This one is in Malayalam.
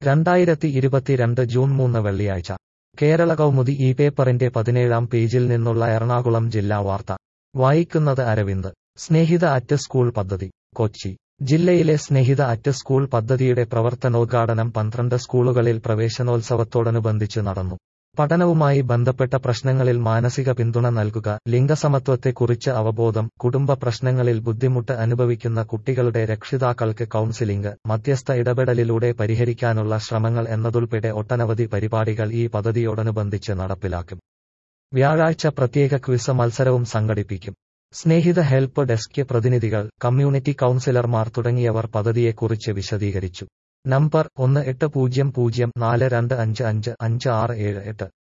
രണ്ടായിരത്തി ഇരുപത്തിരണ്ട് ജൂൺ മൂന്ന് വെള്ളിയാഴ്ച കേരള കൗമുദി ഈ പേപ്പറിന്റെ പതിനേഴാം പേജിൽ നിന്നുള്ള എറണാകുളം ജില്ലാ വാർത്ത വായിക്കുന്നത് അരവിന്ദ് സ്നേഹിത അറ്റ് സ്കൂൾ പദ്ധതി കൊച്ചി ജില്ലയിലെ സ്നേഹിത അറ്റ് സ്കൂൾ പദ്ധതിയുടെ പ്രവർത്തനോദ്ഘാടനം പന്ത്രണ്ട് സ്കൂളുകളിൽ പ്രവേശനോത്സവത്തോടനുബന്ധിച്ച് നടന്നു പഠനവുമായി ബന്ധപ്പെട്ട പ്രശ്നങ്ങളിൽ മാനസിക പിന്തുണ നൽകുക ലിംഗസമത്വത്തെക്കുറിച്ച് അവബോധം കുടുംബ പ്രശ്നങ്ങളിൽ ബുദ്ധിമുട്ട് അനുഭവിക്കുന്ന കുട്ടികളുടെ രക്ഷിതാക്കൾക്ക് കൗൺസിലിംഗ് മധ്യസ്ഥ ഇടപെടലിലൂടെ പരിഹരിക്കാനുള്ള ശ്രമങ്ങൾ എന്നതുൾപ്പെടെ ഒട്ടനവധി പരിപാടികൾ ഈ പദ്ധതിയോടനുബന്ധിച്ച് നടപ്പിലാക്കും വ്യാഴാഴ്ച പ്രത്യേക ക്വിസ് മത്സരവും സംഘടിപ്പിക്കും സ്നേഹിത ഹെൽപ്പ് ഡെസ്ക് പ്രതിനിധികൾ കമ്മ്യൂണിറ്റി കൗൺസിലർമാർ തുടങ്ങിയവർ പദ്ധതിയെക്കുറിച്ച് വിശദീകരിച്ചു നമ്പർ ഒന്ന് എട്ട് പൂജ്യം പൂജ്യം നാല് രണ്ട് അഞ്ച് അഞ്ച് അഞ്ച് ആറ് ഏഴ് എട്ട്